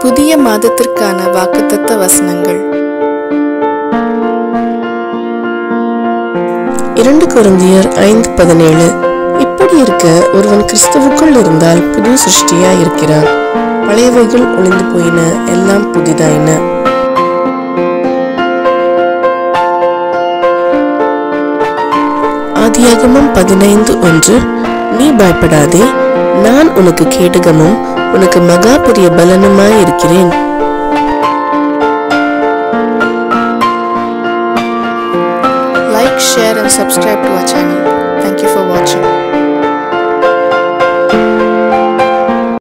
புதிய மாதத்திற்கான வாக்குத்தத்த வசனங்கள் இரண்டு கொரிந்தியர் ஐந்து பதினேழு இப்படி இருக்க ஒருவன் கிறிஸ்துவுக்குள் இருந்தால் புது சிருஷ்டியா இருக்கிறான் பழையவைகள் ஒளிந்து போயின எல்லாம் புதிதாயின ஆதியாகமம் பதினைந்து ஒன்று நீ பயப்படாதே நான் உனக்கு கேடகமும் உனக்கு மகா பெரிய பலனுமாய் இருக்கிறேன் Like, share and subscribe to our channel.